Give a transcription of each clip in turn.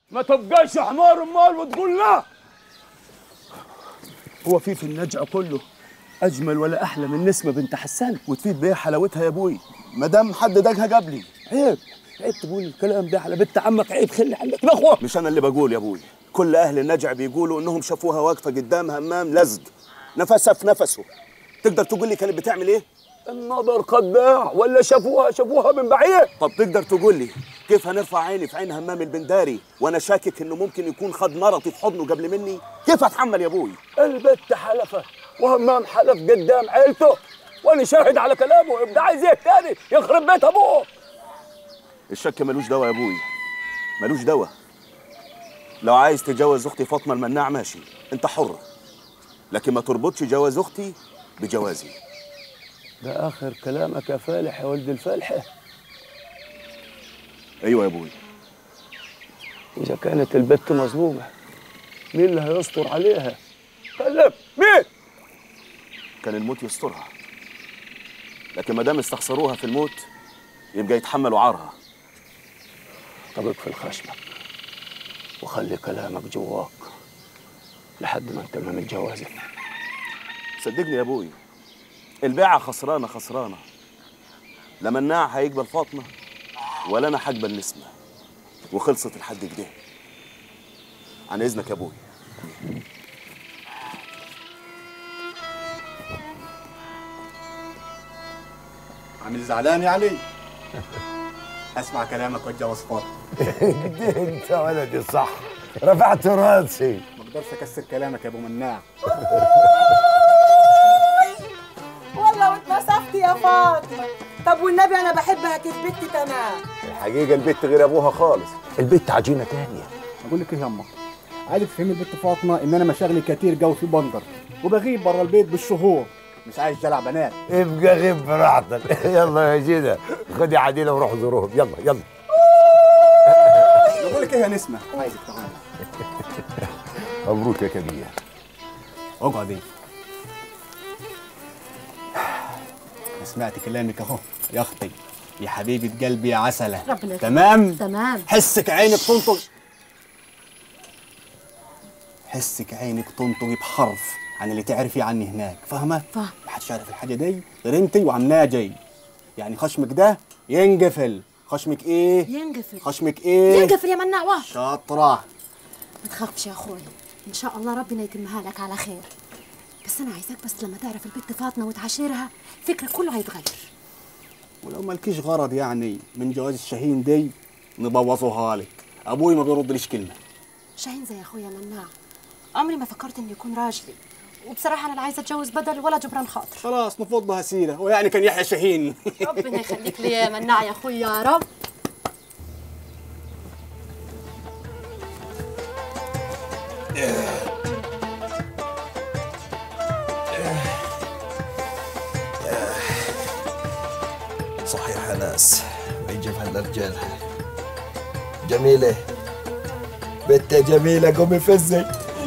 ما تبقاش حمار امال وتقول لا هو في في النجع كله اجمل ولا احلى من نسمه بنت حسان وتفيد بيها حلاوتها يا ابوي ما دام حد دقها قبلي عيب عيب تقول الكلام ده على بنت عمك عيب خلي عندك نخوه مش انا اللي بقول يا ابوي كل اهل النجع بيقولوا انهم شافوها واقفه قدام همام لزق نفسها في نفسه تقدر تقول لي كانت بتعمل ايه النظر خداع ولا شافوها شافوها من بعيد طب تقدر تقول لي كيف هنرفع عيني في عين همام البنداري وانا شاكك انه ممكن يكون خد مرتي في حضنه قبل مني كيف اتحمل يا ابوي البت حلفه وهمام حلف قدام عيلته وانا شاهد على كلامه يبقى عايز ايه تاني يخرب بيت ابوه الشك ملوش دواء يا ابوي ملوش دواء لو عايز تجوز اختي فاطمه المناع ماشي انت حر لكن ما تربطش جواز اختي بجوازي ده اخر كلامك يا فالح يا ولد الفالحه ايوه يا ابوي اذا كانت البت مظلومه مين اللي هيستر عليها كلم مين كان الموت يسترها لكن ما دام استخسروها في الموت يبقى يتحملوا عارها طب اقفل خشمك وخلي كلامك جواك لحد ما انت ما متجوزك صدقني يا ابوي البيعه خسرانه خسرانه لا مناع هيقبل فاطمه ولا انا هقبل نسمه وخلصت لحد كده عن اذنك يا ابوي عامل زعلان يا علي اسمع كلامك واتجوز فاطمه انت ولدي صح رفعت راسي ما اقدرش اكسر كلامك يا ابو مناع والله واتنصفت يا فاطمه طب والنبي انا بحبها كيف بنتي تمام الحقيقه البت غير ابوها خالص البت عجينه تانية اقول لك ايه ياما عايزك تفهمي البت فاطمه ان انا مشاغلي كتير جو في بندر وبغيب بره البيت بالشهور مش عايز دلع بنات ابقى غيب براحتك يلا يا جيده خدي عديله وروح زوروهم يلا يلا بقول لك ايه يا نسمه عايزك تعالي مبروك يا كبير اقعدي أنا سمعت كلامك اهو يا اختي يا حبيبه قلبي يا عسله ربنا يخليك. تمام تمام حسك عينك تنطق حسك عينك تنطق بحرف عن اللي تعرفي عني هناك فاهمه فاهم محدش يعرف الحاجه دي غير انت وعمناها جاي يعني خشمك ده ينقفل خشمك ايه ينقفل خشمك ايه ينقفل يا مناع واه شاطره ما تخافش يا اخوي ان شاء الله ربنا يتمها لك على خير بس انا عايزاك بس لما تعرف البنت فاطمه وتعاشرها فكرك كله هيتغير ولو مالكيش غرض يعني من جواز الشاهين دي نبوظوها لك ابوي ما بيردليش كلمه شاهين زي اخويا مناع عمري ما فكرت انه يكون راجلي وبصراحه انا لا عايزه اتجوز بدل ولا جبران خاطر خلاص نفضها سيره ويعني كان يحيى شاهين ربنا يخليك لي يا مناع يا اخويا يا رب صحيح يا ناس ما يجيب هالرجال جميلة بنت جميلة قومي فزي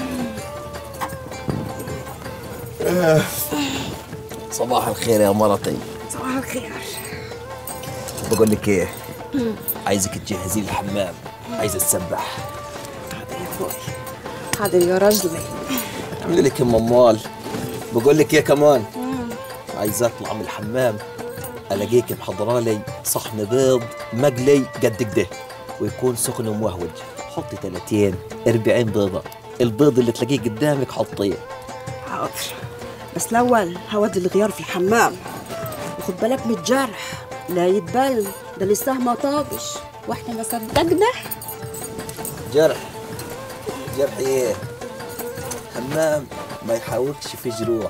آه. صباح الخير يا مرتي صباح الخير بقول لك ايه عايزك تجهزي لي الحمام عايز اتسبح حاضر يا اخوي حاضر يا رجلي اعملي لك ام اموال بقول لك ايه كمان عايز اطلع من الحمام الاقيك محضره لي صحن بيض مقلي قد كده ويكون سخن وموهوج حطي 30 40 بيضه البيض اللي تلاقيه قدامك حطيه حاضر بس الاول هودي الغيار في الحمام وخد بالك من الجرح لا يتبل ده لسه ما طابش واحنا ما صدقنا جرح جرح ايه حمام ما يحاولش في جروح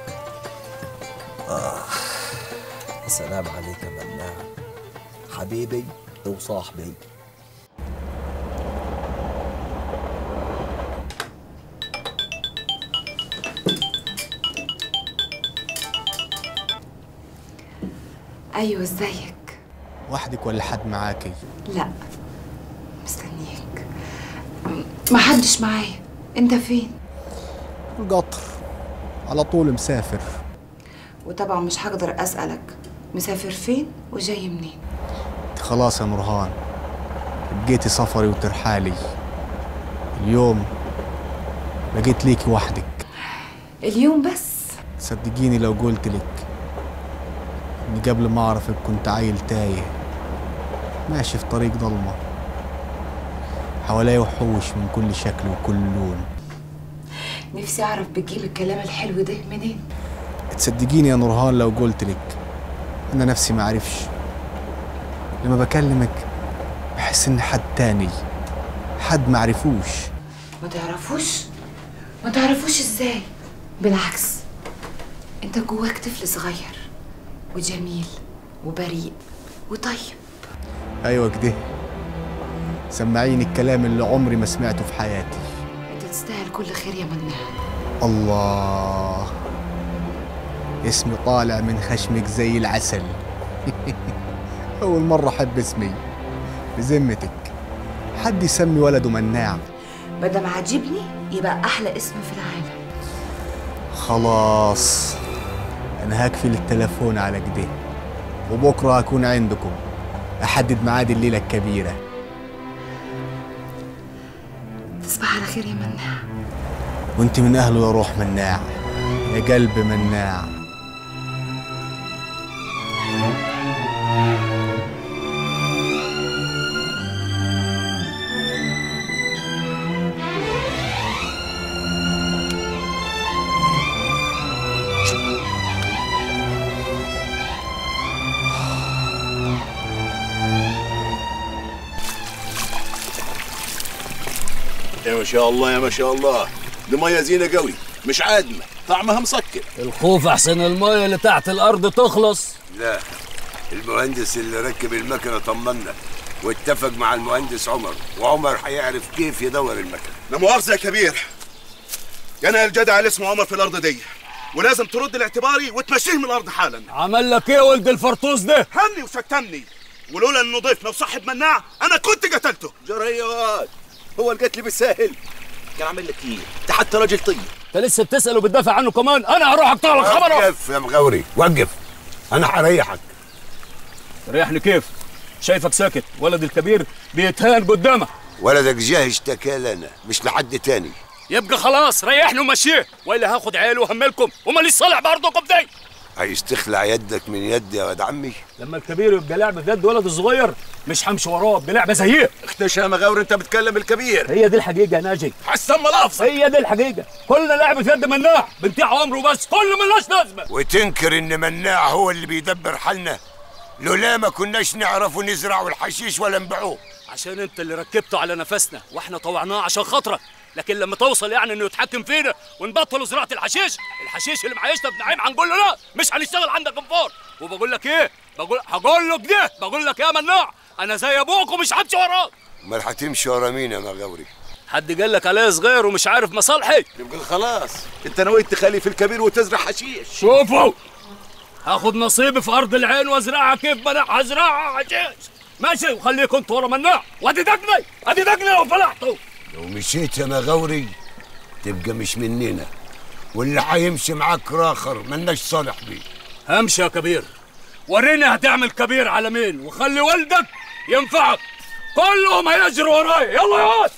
آه. السلام عليك يا مناع حبيبي وصاحبي ايوه ازيك وحدك ولا حد معاكي لا مستنيك ما حدش معايا انت فين القطر على طول مسافر وطبعا مش هقدر اسالك مسافر فين وجاي منين انت خلاص يا نورهان بقيتي سفري وترحالي اليوم بقيت ليكي وحدك اليوم بس صدقيني لو قلت لك اني قبل ما اعرفك كنت عيل تايه ماشي في طريق ضلمه حواليا وحوش من كل شكل وكل لون نفسي اعرف بتجيب الكلام الحلو ده منين تصدقيني يا نورهان لو قلت لك انا نفسي ما اعرفش لما بكلمك بحس ان حد تاني حد ما عرفوش ما تعرفوش ما تعرفوش ازاي بالعكس انت جواك طفل صغير وجميل وبريء وطيب ايوه كده سمعيني الكلام اللي عمري ما سمعته في حياتي انت تستاهل كل خير يا منى الله اسمي طالع من خشمك زي العسل أول مرة أحب اسمي بذمتك حد يسمي ولده مناع مادام عاجبني يبقى احلى اسم في العالم خلاص أنا هكفي التليفون على كده وبكرة هكون عندكم أحدد ميعاد الليلة الكبيرة تصبح على خير يا منى وانت من أهله يا روح مناع يا قلب مناع يا ما شاء الله يا ما شاء الله دي ميه زينه قوي مش عادمه طعمها مسكر الخوف احسن المايه اللي تحت الارض تخلص لا المهندس اللي ركب المكنه طمنا واتفق مع المهندس عمر وعمر هيعرف كيف يدور المكنه لا مؤاخذه يا كبير انا الجدع اللي اسمه عمر في الارض دي ولازم ترد لاعتباري وتمشيه من الارض حالا عمل لك ايه ولد الفرطوس ده هني وشتمني ولولا انه ضيف لو صاحب مناع انا كنت قتلته جريات هو القتل بالساهل كان عامل لك ايه انت حتى راجل طيب انت لسه بتسال وبتدافع عنه كمان انا هروح اقطع لك خبره وقف يا مغاوري وقف انا هريحك ريحني كيف شايفك ساكت ولد الكبير بيتهان قدامك ولدك جاه اشتكى لنا مش لحد تاني يبقى خلاص ريحني ومشيه والا هاخد عياله وهملكم وماليش صالح برضكم دي عايز تخلع يدك من يدي يا ولد عمي لما الكبير يبقى لعبه بيد ولد الصغير مش همشي وراه بلعبه زيه اختشى يا مغاور انت بتكلم الكبير هي دي الحقيقه يا ناجي حسن ملافظ هي دي الحقيقه كلنا لعبه يد مناع بنتيع عمره بس كله ملوش لازمه وتنكر ان مناع هو اللي بيدبر حالنا لولا ما كناش نعرفوا نزرعوا الحشيش ولا نبيعوه عشان انت اللي ركبته على نفسنا واحنا طوعناه عشان خاطرك لكن لما توصل يعني انه يتحكم فينا ونبطل زراعه الحشيش الحشيش اللي معيشنا في نعيم هنقول له لا مش هنشتغل عندك انفار وبقول لك ايه بقول هقول له كده بقول لك يا مناع انا زي ابوك ومش همشي وراك امال هتمشي ورا مين يا مغاوري حد قال لك عليا صغير ومش عارف مصالحي يبقى خلاص انت نويت تخلي في الكبير وتزرع حشيش شوفوا هاخد نصيبي في ارض العين وازرعها كيف ما انا هزرعها حشيش ماشي وخليك انت ورا مناع وادي دقني ادي دقني لو فلحتوا لو مشيت يا مغاوري تبقى مش مننا واللي هيمشي معاك راخر ملناش صالح بيه همشي يا كبير وريني هتعمل كبير على مين وخلي والدك ينفعك كلهم هيجروا وراي يلا يا واد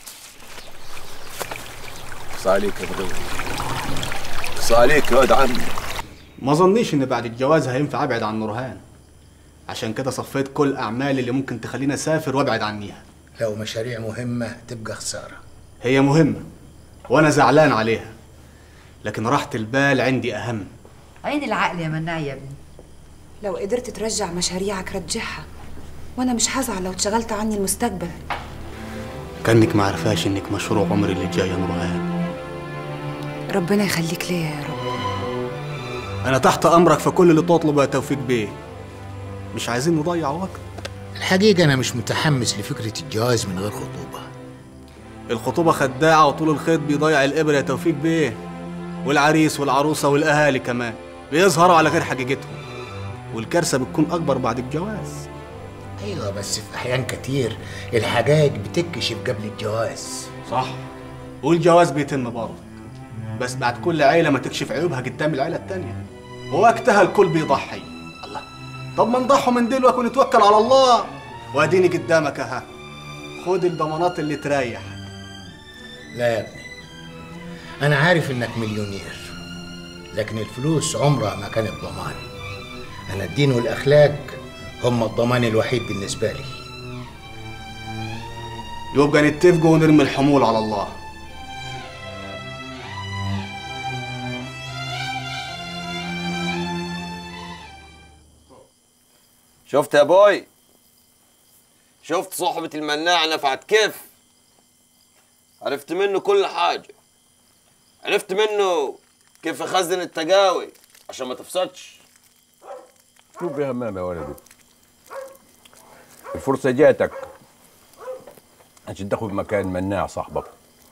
اقصى عليك يا مغاور اقصى عليك يا واد عمي ما ظنيش ان بعد الجواز هينفع ابعد عن نورهان عشان كده صفيت كل اعمالي اللي ممكن تخليني اسافر وابعد عنيها لو مشاريع مهمة تبقى خسارة هي مهمة وانا زعلان عليها لكن راحة البال عندي اهم عين العقل يا مناع يا ابني لو قدرت ترجع مشاريعك رجعها وانا مش هزعل لو اتشغلت عني المستقبل كانك ما عرفاش انك مشروع عمري اللي جاي يا نورهان ربنا يخليك ليا يا رب انا تحت امرك في كل اللي تطلبه يا توفيق بيه مش عايزين نضيع وقت الحقيقة أنا مش متحمس لفكرة الجواز من غير خطوبة الخطوبة خداعة وطول الخيط بيضيع الإبرة يا توفيق بيه والعريس والعروسة والأهالي كمان بيظهروا على غير حقيقتهم والكارثة بتكون أكبر بعد الجواز أيوة بس في أحيان كتير الحاجات بتكشف قبل الجواز صح والجواز بيتم برضه بس بعد كل عيلة ما تكشف عيوبها قدام العيلة التانية ووقتها الكل بيضحي الله طب ما نضحوا من دلوقتي ونتوكل على الله واديني قدامك اها خد الضمانات اللي تريح لا يا ابني انا عارف انك مليونير لكن الفلوس عمرها ما كانت ضمان انا الدين والاخلاق هم الضمان الوحيد بالنسبه لي يبقى نتفقوا ونرمي الحمول على الله شفت يا بوي شفت صحبة المناع نفعت كيف عرفت منه كل حاجة عرفت منه كيف يخزن التقاوي عشان ما تفسدش شوف يا همام يا ولدي الفرصة جاتك عشان تاخد مكان مناع صاحبك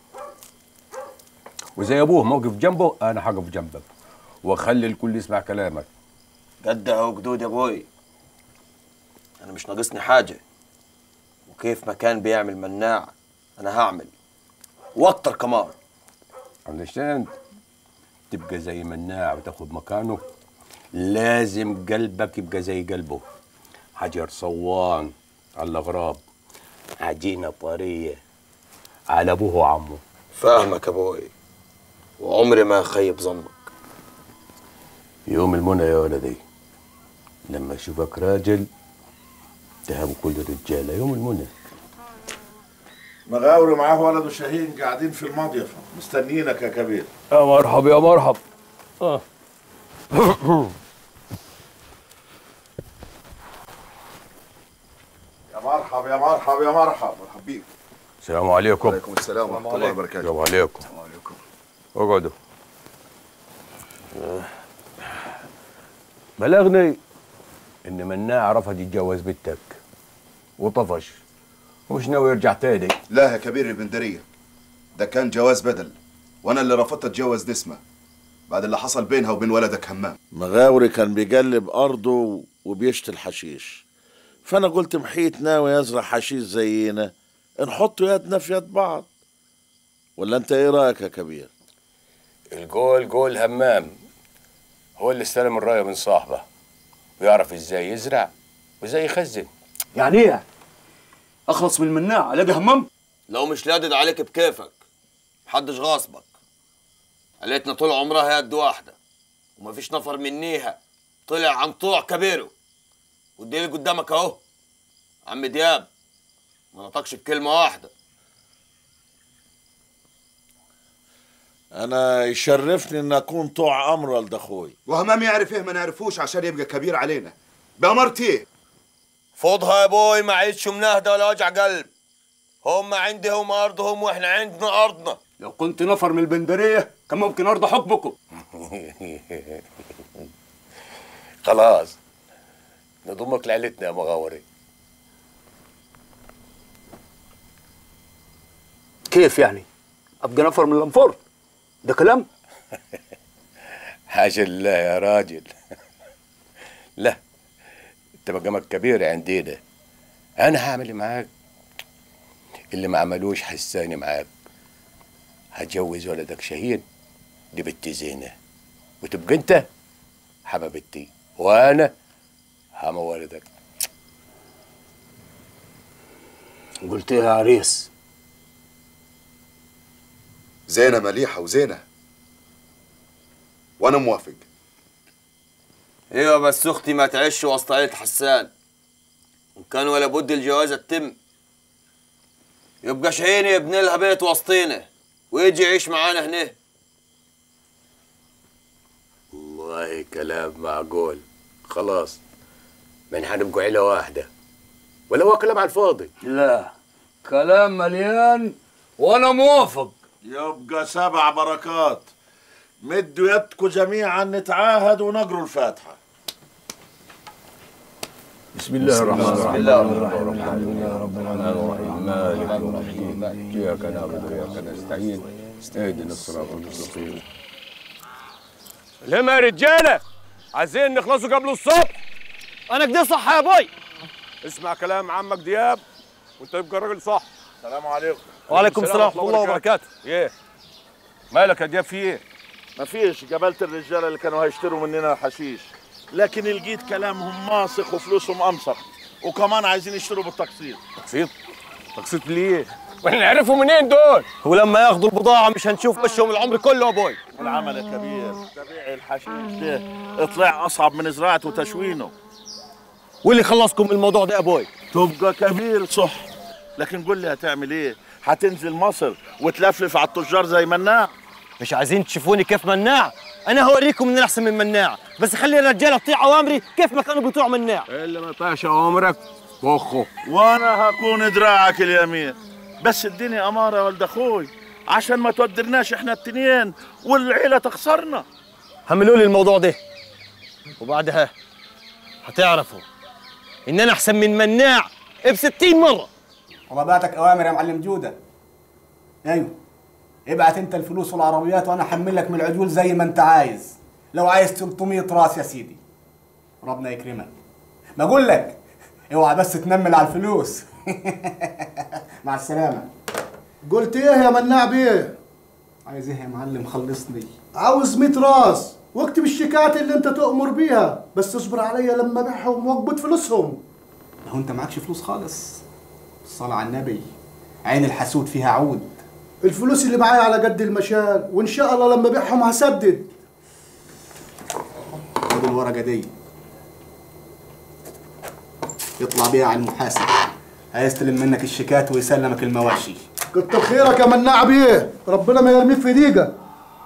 وزي ابوه موقف جنبه انا هقف جنبك واخلي الكل يسمع كلامك قد اهو جدود يا بوي انا مش ناقصني حاجة وكيف ما كان بيعمل مناع انا هعمل واكتر كمان علشان تبقى زي مناع وتاخد مكانه لازم قلبك يبقى زي قلبه حجر صوان على الاغراب عجينه طريه على ابوه وعمه فاهمك يا بوي وعمري ما اخيب ظنك يوم المنى يا ولدي لما اشوفك راجل تهاب كل الرجاله يوم المنى مغاوري معاه ولده شاهين قاعدين في المضيفة مستنيينك يا كبير يا مرحب يا مرحب اه يا مرحب يا مرحب يا مرحب مرحب بيك السلام عليكم وعليكم السلام ورحمة الله وبركاته السلام عليكم وعليكم اقعدوا بلغني ان مناع رفض يتجوز بنتك وطفش ومش ناوي يرجع تاني لا يا كبير البندرية ده كان جواز بدل وانا اللي رفضت اتجوز نسمة بعد اللي حصل بينها وبين ولدك همام مغاوري كان بيجلب أرضه وبيشتي الحشيش فأنا قلت محيط ناوي يزرع حشيش زينا نحط يدنا في يد بعض ولا أنت إيه رأيك يا كبير؟ الجول جول همام هو اللي استلم الرايه من صاحبه ويعرف ازاي يزرع وازاي يخزن يعني ايه اخلص من المناع الاقي همام لو مش لادد عليك بكيفك محدش غاصبك قالتنا طول عمرها يد واحدة ومفيش نفر منيها طلع عن طوع كبيره والدليل قدامك اهو عم دياب ما نطقش بكلمة واحدة أنا يشرفني إن أكون طوع أمر ولد أخوي وهمام يعرف ايه ما نعرفوش عشان يبقى كبير علينا بأمرتي ايه فوضها يا بوي ما عيدش مناهدة ولا وجع قلب هم عندهم أرضهم وإحنا عندنا أرضنا لو كنت نفر من البندرية كان ممكن ارضى حكمكم خلاص نضمك لعيلتنا يا مغاوري كيف يعني ابقى نفر من الانفار ده كلام حاجة لله يا راجل لا انت مقامك كبير عندنا انا هعمل معاك اللي ما عملوش حساني معاك هتجوز ولدك شاهين دي بنت زينة وتبقى انت حبيبتي وانا حما ولدك قلت ايه يا عريس زينة مليحة وزينة وانا موافق ايوه بس اختي ما تعيش وسط عيلة حسان وان كان ولا بد الجوازة تتم يبقى شاهين يبني لها بيت وسطينا ويجي يعيش معانا هنا والله كلام معقول خلاص من هنبقوا عيلة واحدة ولا هو كلام على الفاضي لا كلام مليان وانا موافق يبقى سبع بركات مدوا يدكم جميعا نتعاهد ونقروا الفاتحة بسم الله الرحمن الرحيم بسم الله الرحمن الحمد لله رب العالمين مالك يوم الدين اياك نعبد واياك نستعين اهدنا الصراط المستقيم لما يا رجاله عايزين نخلصوا قبل الصبح انا كده صح يا ابوي اسمع كلام عمك دياب وانت تبقى راجل صح السلام عليكم وعليكم السلام ورحمه الله وبركاته ايه مالك يا دياب في ايه مفيش قابلت الرجاله اللي كانوا هيشتروا مننا حشيش لكن لقيت كلامهم ماسخ وفلوسهم امسخ وكمان عايزين يشتروا بالتقسيط تقسيط تقسيط ليه واحنا نعرفوا منين دول ولما ياخدوا البضاعه مش هنشوف وشهم العمر كله يا ابوي العمل يا كبير ده بيع الحشيش ده اطلع اصعب من زراعته وتشوينه واللي خلصكم من الموضوع ده يا ابوي تبقى كبير صح لكن قول لي هتعمل ايه هتنزل مصر وتلفلف على التجار زي مناع مش عايزين تشوفوني كيف مناع انا هوريكم ان انا احسن من مناع بس خلي الرجاله تطيع اوامري كيف ما كانوا بيطيعوا مناع اللي ما طاعش اوامرك وخه وانا هكون دراعك اليمين بس اديني اماره يا ولد اخوي عشان ما تودرناش احنا التنين والعيله تخسرنا حملوا لي الموضوع ده وبعدها هتعرفوا ان انا احسن من مناع ب 60 مره طلباتك اوامر يا معلم جوده ايوه ابعت انت الفلوس والعربيات وانا احمل لك من العجول زي ما انت عايز لو عايز 300 راس يا سيدي ربنا يكرمك بقول لك اوعى بس تنمل على الفلوس مع السلامه قلت ايه يا مناع بيه عايز ايه يا معلم خلصني عاوز 100 راس واكتب الشيكات اللي انت تؤمر بيها بس اصبر عليا لما ابيعهم واقبض فلوسهم هو انت معكش فلوس خالص الصلاة على النبي عين الحسود فيها عود الفلوس اللي معايا على قد المشال وان شاء الله لما ابيعهم هسدد خد الورقة دي يطلع بيها على المحاسب هيستلم منك الشيكات ويسلمك المواشي كتر خيرك يا مناع بيه ربنا ما يرميك في ديقه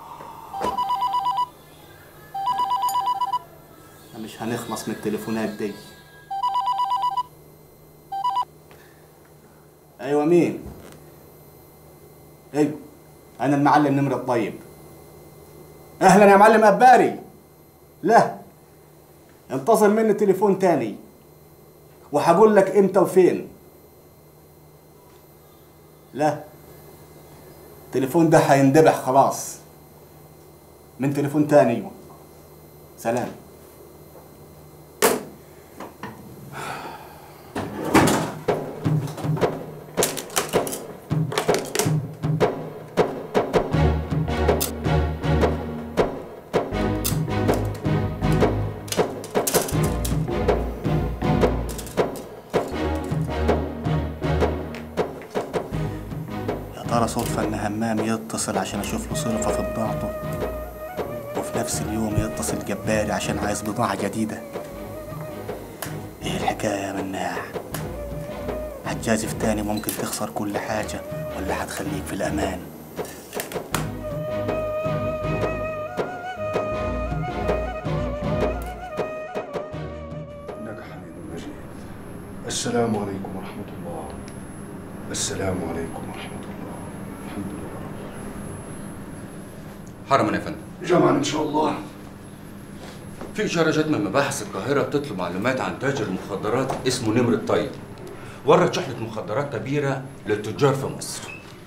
مش هنخلص من التليفونات دي ايوه مين ايوه انا المعلم نمر الطيب اهلا يا معلم اباري لا انتظر مني تليفون تاني وهقول لك امتى وفين لا التليفون ده هيندبح خلاص من تليفون تاني سلام يا ترى صدفة إن همام يتصل عشان أشوف له صرفة في بضاعته وفي نفس اليوم يتصل جباري عشان عايز بضاعة جديدة إيه الحكاية يا مناع؟ هتجازف تاني ممكن تخسر كل حاجة ولا هتخليك في الأمان؟ إنك حميد مجيد السلام عليكم ورحمة الله السلام عليكم ورحمة الله الحمد لله حرما يا فندم جمعا إن شاء الله في إشارة جت من مباحث القاهرة بتطلب معلومات عن تاجر مخدرات اسمه نمر الطيب ورد شحنة مخدرات كبيرة للتجار في مصر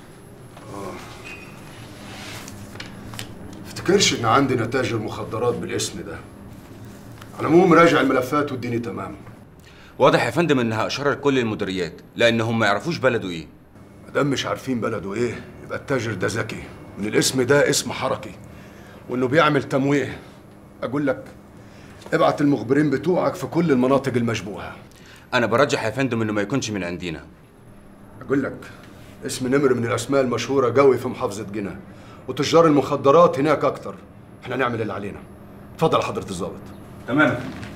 افتكرش إن عندنا تاجر مخدرات بالاسم ده على العموم راجع الملفات واديني تمام واضح يا فندم انها اشاره لكل المديريات لانهم ما يعرفوش بلده ايه مادام مش عارفين بلده ايه يبقى التاجر ده ذكي من الاسم ده اسم حركي وانه بيعمل تمويه اقول لك ابعت المخبرين بتوعك في كل المناطق المشبوهه انا برجح يا فندم انه ما يكونش من عندنا اقول لك اسم نمر من الاسماء المشهوره قوي في محافظه جنة وتجار المخدرات هناك اكتر احنا نعمل اللي علينا اتفضل حضره الضابط تمام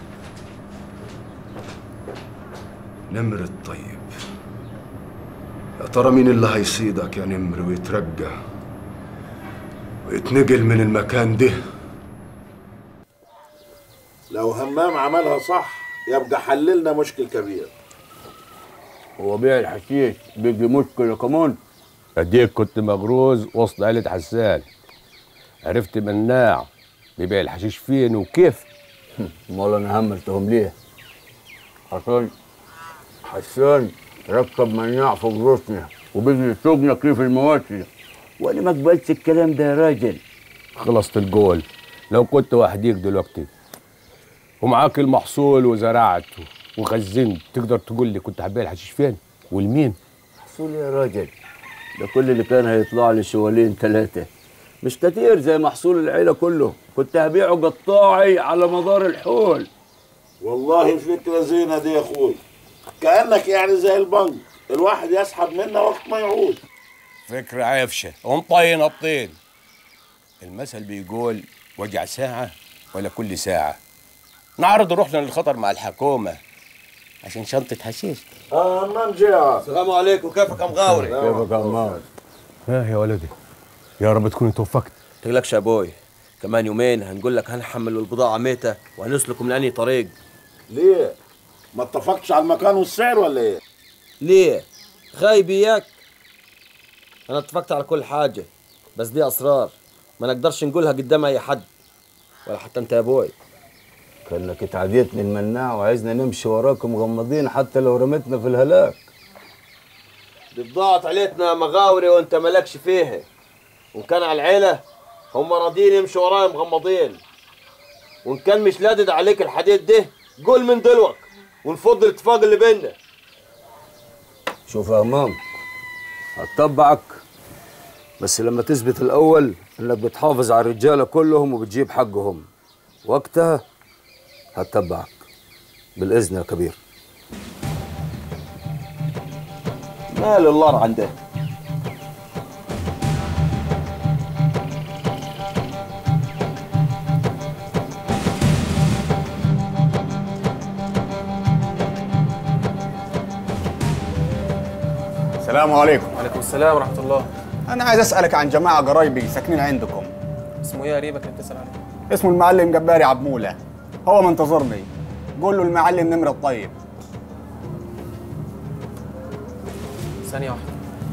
نمر الطيب يا ترى مين اللي هيصيدك يا نمر ويترجى ويتنقل من المكان ده لو همام عملها صح يبقى حللنا مشكل كبير هو بيع الحشيش بيجي مشكلة كمان اديك كنت مغروز وسط عيلة حسان عرفت مناع بيبيع الحشيش فين وكيف امال انا هملتهم ليه عشان حسان ركب مناع في جروسنا وبيجي يسوقنا كيف المواشي وانا ما قبلتش الكلام ده يا راجل خلصت الجول لو كنت وحديك دلوقتي ومعاك المحصول وزرعت وخزنت تقدر تقول لي كنت هبيع الحشيش فين والمين محصول يا راجل ده كل اللي كان هيطلع لي شوالين ثلاثة مش كتير زي محصول العيلة كله كنت هبيعه قطاعي على مدار الحول والله فكرة زينة دي يا اخوي كأنك يعني زي البنك الواحد يسحب منها وقت ما يعود فكرة عفشة ونطين الطين المثل بيقول وجع ساعة ولا كل ساعة نعرض روحنا للخطر مع الحكومة عشان شنطة حشيش اه امام جاء السلام عليكم كيفك يا مغاوري كيفك يا عمار ها يا ولدي يا رب تكون توفقت تقلقش يا ابوي كمان يومين هنقول لك هنحمل البضاعة ميتة وهنسلكوا من أنهي طريق ليه؟ ما اتفقتش على المكان والسعر ولا ايه؟ ليه؟ خايب اياك أنا اتفقت على كل حاجة بس دي أسرار ما نقدرش نقولها قدام أي حد ولا حتى أنت يا أبوي كانك اتعديتني المناع وعايزنا نمشي وراكم مغمضين حتى لو رمتنا في الهلاك دي بضاعة عليتنا يا مغاوري وأنت مالكش فيها وإن كان على العيلة هم راضيين يمشوا ورايا مغمضين وإن كان مش لادد عليك الحديد ده قول من دلوك ونفض الاتفاق اللي بيننا شوف يا همام هتطبعك بس لما تثبت الاول انك بتحافظ على الرجاله كلهم وبتجيب حقهم وقتها هتتبعك بالاذن يا كبير مال الله عنده السلام عليكم وعليكم السلام ورحمة الله أنا عايز أسألك عن جماعة قرايبي ساكنين عندكم اسمه ايه قريبك اللي بتسأل عليه؟ اسمه المعلم جباري عبمولة هو منتظرني قول له المعلم نمرة الطيب ثانية واحدة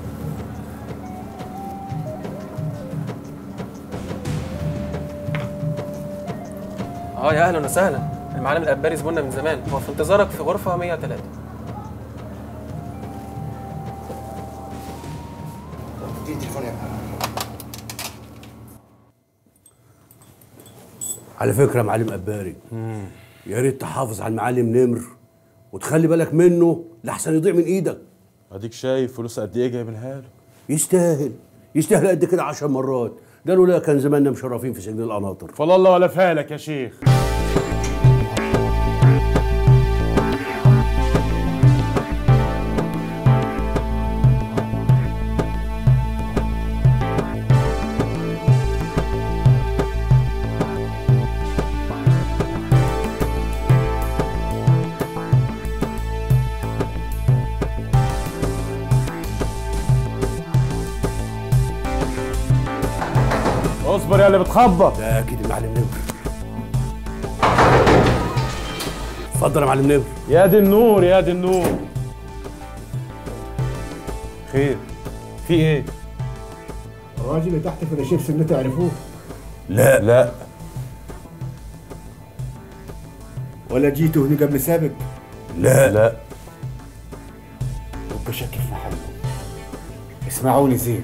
اه يا اهلا وسهلا المعلم القباري زبوننا من زمان هو في انتظارك في غرفة 103 اديني التليفون يا على فكرة يا معلم قباري يا ريت تحافظ على المعلم نمر وتخلي بالك منه لحسن يضيع من ايدك اديك شايف فلوس قد ايه جايبينها له يستاهل يستاهل قد كده عشر مرات قالوا لا كان زماننا مشرفين في سجن القناطر فلا الله ولا فالك يا شيخ اصبر يا اللي بتخبط ده اكيد المعلم نمر اتفضل يا معلم نمر يا دي النور يا دي النور خير في ايه الراجل اللي تحت في الشيبس اللي تعرفوه لا لا ولا جيتوا هنا قبل سابق لا لا يبقى شك في محله اسمعوني زين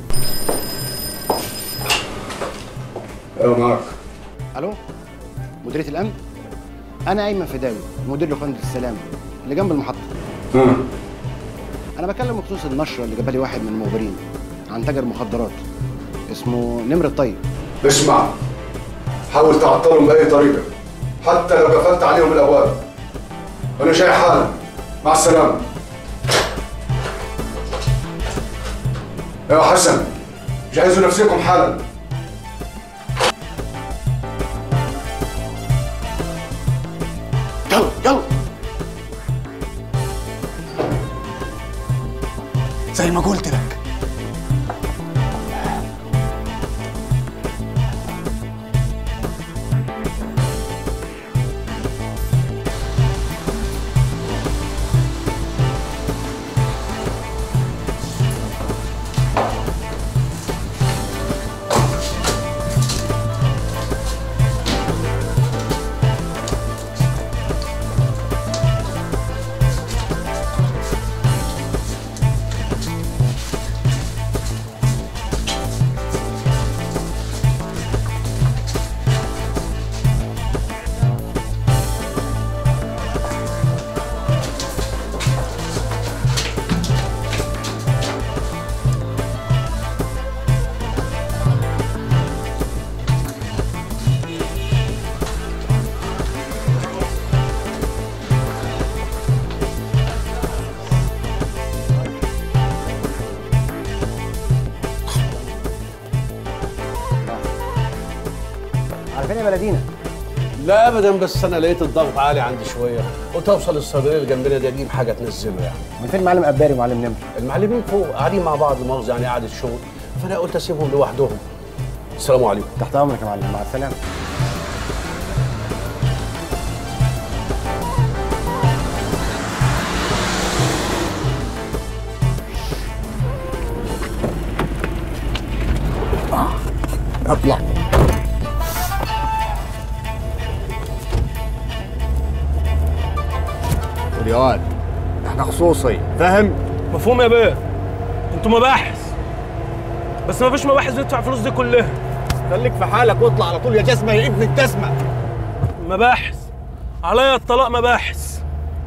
ايوه معاك الو مديريه الامن انا ايمن فداوي مدير لوكاندا السلام اللي جنب المحطه انا بكلم بخصوص النشره اللي جابها لي واحد من المخبرين عن تاجر مخدرات اسمه نمر الطيب اسمع حاول تعطلهم باي طريقه حتى لو قفلت عليهم الابواب انا جاي حالا مع السلامه يا حسن جهزوا نفسكم حالا يلا يلا زي ما قلت لك فين يا بلدينا لا ابدا بس انا لقيت الضغط عالي عندي شويه قلت اوصل الصيدليه اللي جنبنا دي اجيب حاجه تنزله يعني من فين معلم قباري ومعلم نمر المعلمين فوق قاعدين مع بعض مؤاخذه يعني قعده شغل فانا قلت اسيبهم لوحدهم السلام عليكم تحت امرك يا معلم مع السلامه اطلع خد يا واد احنا خصوصي فاهم مفهوم يا بيه انتوا مباحث بس مفيش مباحث ندفع الفلوس دي كلها خليك في حالك واطلع على طول يا جسمه يا ابن الجسمه مباحث عليا الطلاق مباحث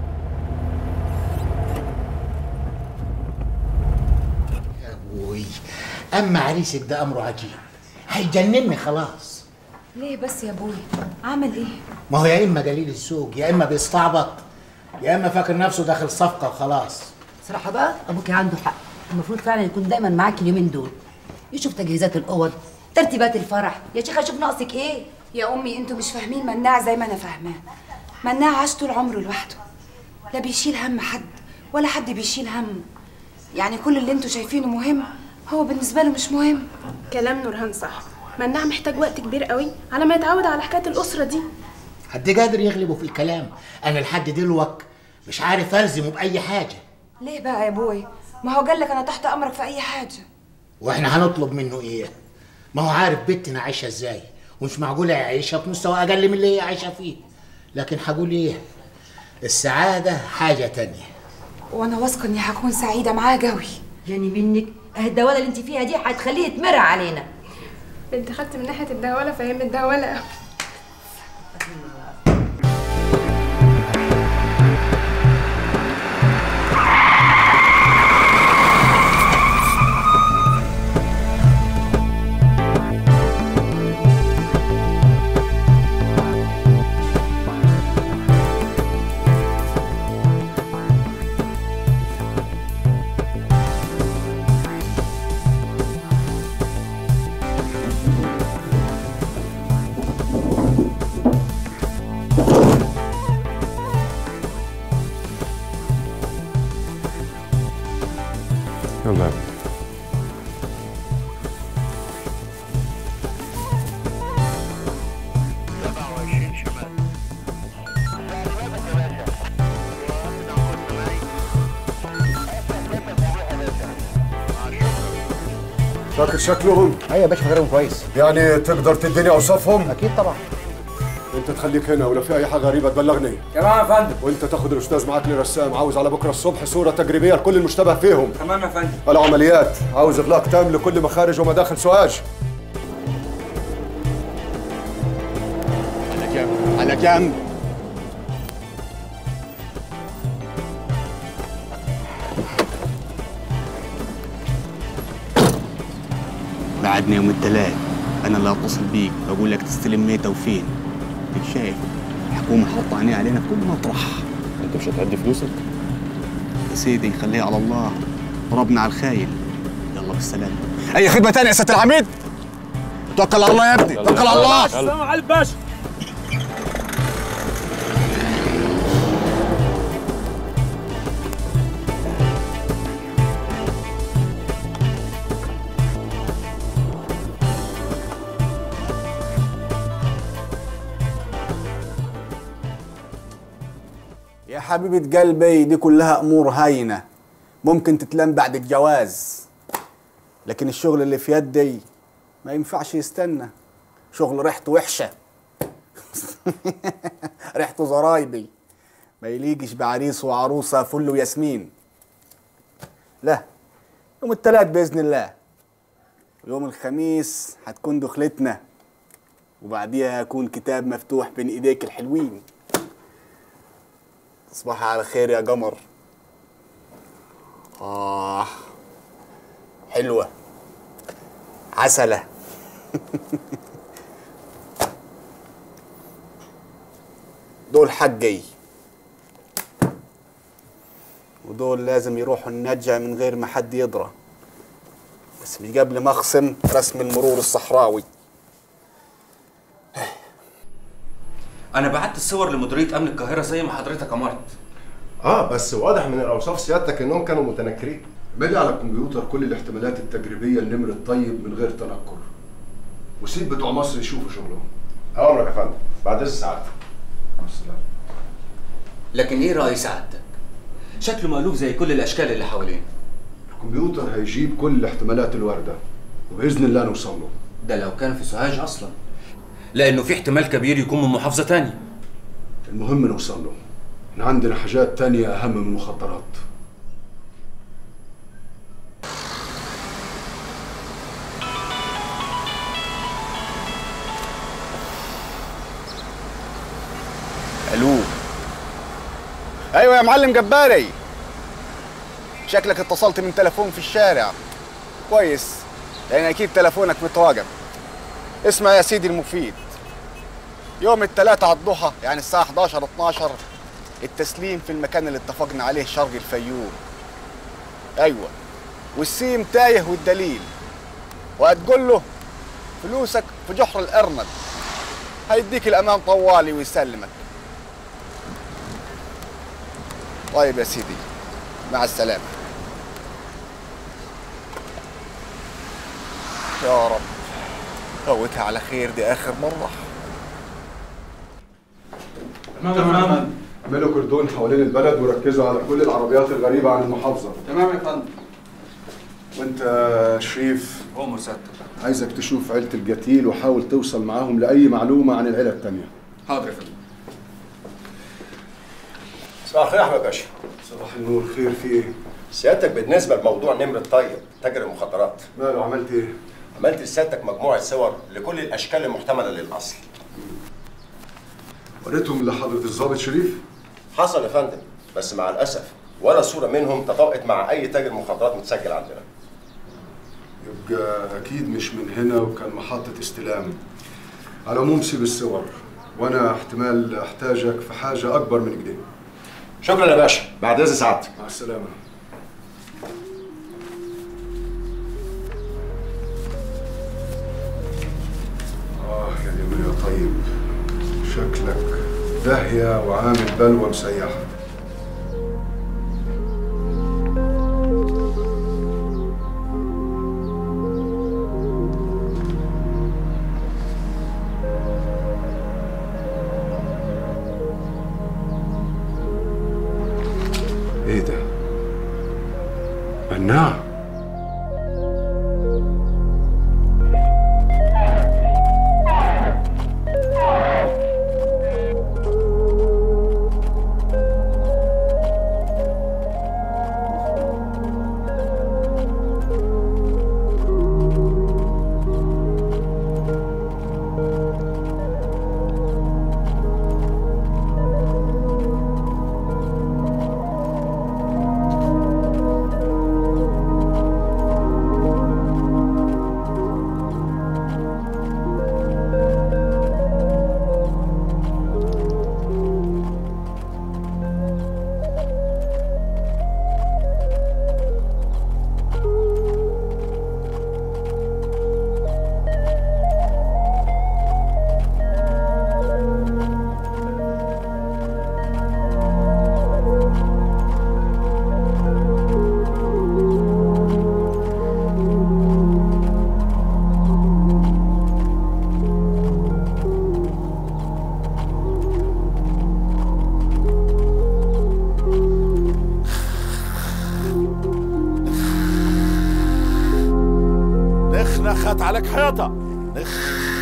ابوي اما عريسك ده امره عجيب هيجنني خلاص ليه بس يا ابوي عمل ايه ما هو يا اما قليل السوق يا اما بيستعبط يا اما فاكر نفسه داخل صفقه وخلاص صراحة بقى أبوك عنده حق المفروض فعلا يكون دايما معاك اليومين دول يشوف تجهيزات الأوض ترتيبات الفرح يا شيخة شوف ناقصك إيه يا امي انتوا مش فاهمين مناع زي ما انا فاهماه مناع عاش طول عمره لوحده لا بيشيل هم حد ولا حد بيشيل هم يعني كل اللي انتوا شايفينه مهم هو بالنسبه له مش مهم كلام نورهان صح مناع محتاج وقت كبير قوي على ما يتعود على حكايه الاسره دي حد قادر يغلبه في الكلام انا لحد دلوقتي مش عارف الزمه باي حاجه ليه بقى يا ابوي ما هو قال لك انا تحت امرك في اي حاجه واحنا هنطلب منه ايه ما هو عارف بنتنا عايشه ازاي ومش معقوله يعيشها في مستوى اقل من اللي هي عايشه فيه لكن هقول ايه السعاده حاجه تانية وانا واثقه اني هكون سعيده معاه قوي يعني منك الدوالة اللي انت فيها دي هتخليه يتمرع علينا انت خدت من ناحيه الدهوله فهي متدهوله يلا يا فاكر شكلهم؟ ايوه يا باشا فاكرهم كويس يعني تقدر تديني اوصافهم؟ اكيد طبعا انت تخليك هنا ولو في اي حاجه غريبه تبلغني تمام يا فندم وانت تاخد الاستاذ معاك لرسام عاوز على بكره الصبح صوره تجريبيه لكل المشتبه فيهم تمام يا فندم العمليات عاوز اغلاق تام لكل مخارج ومداخل سواج على جنب على جنب بعدنا يوم الثلاث انا اللي هتصل بيك بقول لك تستلم ميته وفين انت شايف الحكومه حاطه عينيها علينا في كل مطرح انت مش هتأدي فلوسك يا سيدي خليها على الله ضربنا على الخايل يلا بالسلامه اي خدمه تانية يا سياده العميد توكل على الله يا ابني توكل على الله السلام عليكم باشا يا حبيبة قلبي دي كلها أمور هاينة ممكن تتلم بعد الجواز لكن الشغل اللي في يدي ما ينفعش يستنى شغل ريحته وحشة ريحته زرايبي ما يليقش بعريس وعروسة فل وياسمين لا يوم التلات بإذن الله ويوم الخميس هتكون دخلتنا وبعديها يكون كتاب مفتوح بين ايديك الحلوين تصبح على خير يا قمر آه حلوة عسلة دول حقي ودول لازم يروحوا النجع من غير ما حد يدرى بس مش قبل ما اخصم رسم المرور الصحراوي انا بعت الصور لمديريه امن القاهره زي ما حضرتك امرت اه بس واضح من الاوصاف سيادتك انهم كانوا متنكرين ملي على الكمبيوتر كل الاحتمالات التجريبيه لنمر الطيب من غير تنكر وسيب بتوع مصر يشوفوا شغلهم امرك يا فندم بعد الساعه مع السلامه لكن ايه راي سعادتك شكله مألوف زي كل الاشكال اللي حواليه الكمبيوتر هيجيب كل الاحتمالات الوارده وباذن الله نوصل له ده لو كان في سوهاج اصلا لانه في احتمال كبير يكون من محافظه تانية المهم نوصل له احنا عندنا حاجات تانية اهم من المخدرات الو ايوه يا معلم جباري شكلك اتصلت من تليفون في الشارع كويس لان اكيد تليفونك متواجد اسمع يا سيدي المفيد يوم الثلاثة على الضحى يعني الساعة 11 12 التسليم في المكان اللي اتفقنا عليه شرق الفيوم ايوه والسيم تايه والدليل وهتقول له فلوسك في جحر الارنب هيديك الامان طوالي ويسلمك طيب يا سيدي مع السلامة يا رب فوتها على خير دي آخر مرة تمام اعملوا كردون حوالين البلد وركزوا على كل العربيات الغريبة عن المحافظة تمام يا فندم وانت يا شريف هو مسدد عايزك تشوف عيلة القتيل وحاول توصل معاهم لأي معلومة عن العيلة التانية حاضر يا فندم صباح الخير يا احمد باشا صباح النور خير في ايه؟ سيادتك بالنسبه لموضوع نمر الطيب تاجر المخدرات ماله عملت ايه؟ عملت لسيادتك مجموعه صور لكل الاشكال المحتمله للاصل وريتهم لحضرة الضابط شريف؟ حصل يا فندم بس مع الاسف ولا صوره منهم تطابقت مع اي تاجر مخدرات متسجل عندنا يبقى اكيد مش من هنا وكان محطة استلام على العموم سيب الصور وانا احتمال احتاجك في حاجة اكبر من كده شكرا يا باشا بعد اذن سعادتك مع السلامة آه يا جميل يا طيب شكلك داهية وعامل بلوى مسيحة ايه ده؟ مناع نخ نخت عليك حيطة نخ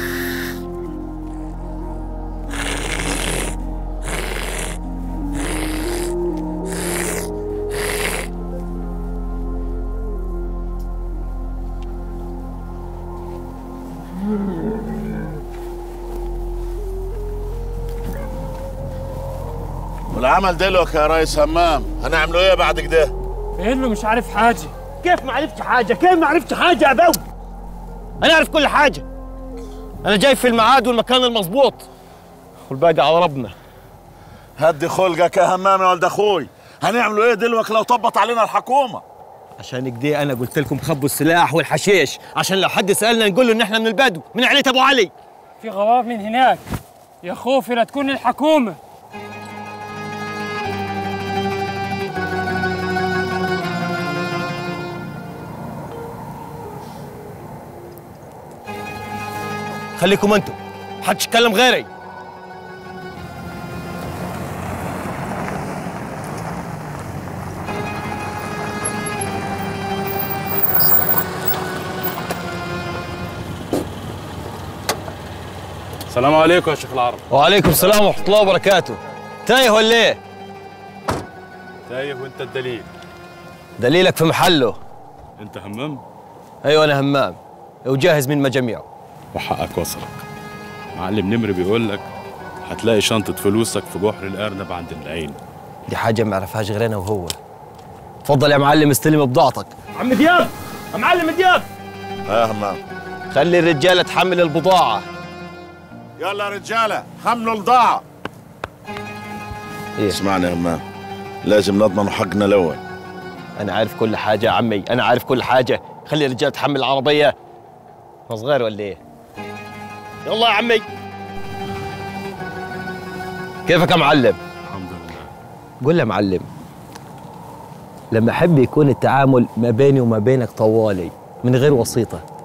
والعمل دلوك يا ريس همام هنعملوا ايه بعد كده انه مش عارف حاجه كيف ما عرفتش حاجه كيف ما عرفتش حاجه يا بو انا اعرف كل حاجه انا جاي في الميعاد والمكان المظبوط والباقي على ربنا هدي خلقك يا همام يا ولد اخوي هنعملوا ايه دلوك لو طبط علينا الحكومه عشان كده انا قلت لكم خبوا السلاح والحشيش عشان لو حد سالنا نقول له ان احنا من البدو من عيله ابو علي في غراب من هناك يا خوفي لا تكون الحكومة خليكم انتم حدش يتكلم غيري السلام عليكم يا شيخ العرب وعليكم السلام ورحمة الله وبركاته تايه ولا ايه؟ تايه وانت الدليل دليلك في محله انت همام ايوه انا همام وجاهز من مجاميعه وحقك وصلك معلم نمر بيقول لك هتلاقي شنطة فلوسك في جحر الأرنب عند العين دي حاجة ما يعرفهاش غير انا وهو اتفضل يا معلم استلم بضاعتك عم دياب يا معلم دياب يا همام خلي الرجالة تحمل البضاعة يلا يا رجاله حملوا الضاعه إيه؟ اسمعني يا همام لازم نضمن حقنا الاول انا عارف كل حاجة يا عمي انا عارف كل حاجة خلي الرجالة تحمل العربية ما صغير ولا ايه؟ يلا يا عمي كيفك يا معلم؟ الحمد لله قول لي يا معلم لما احب يكون التعامل ما بيني وما بينك طوالي من غير وسيطه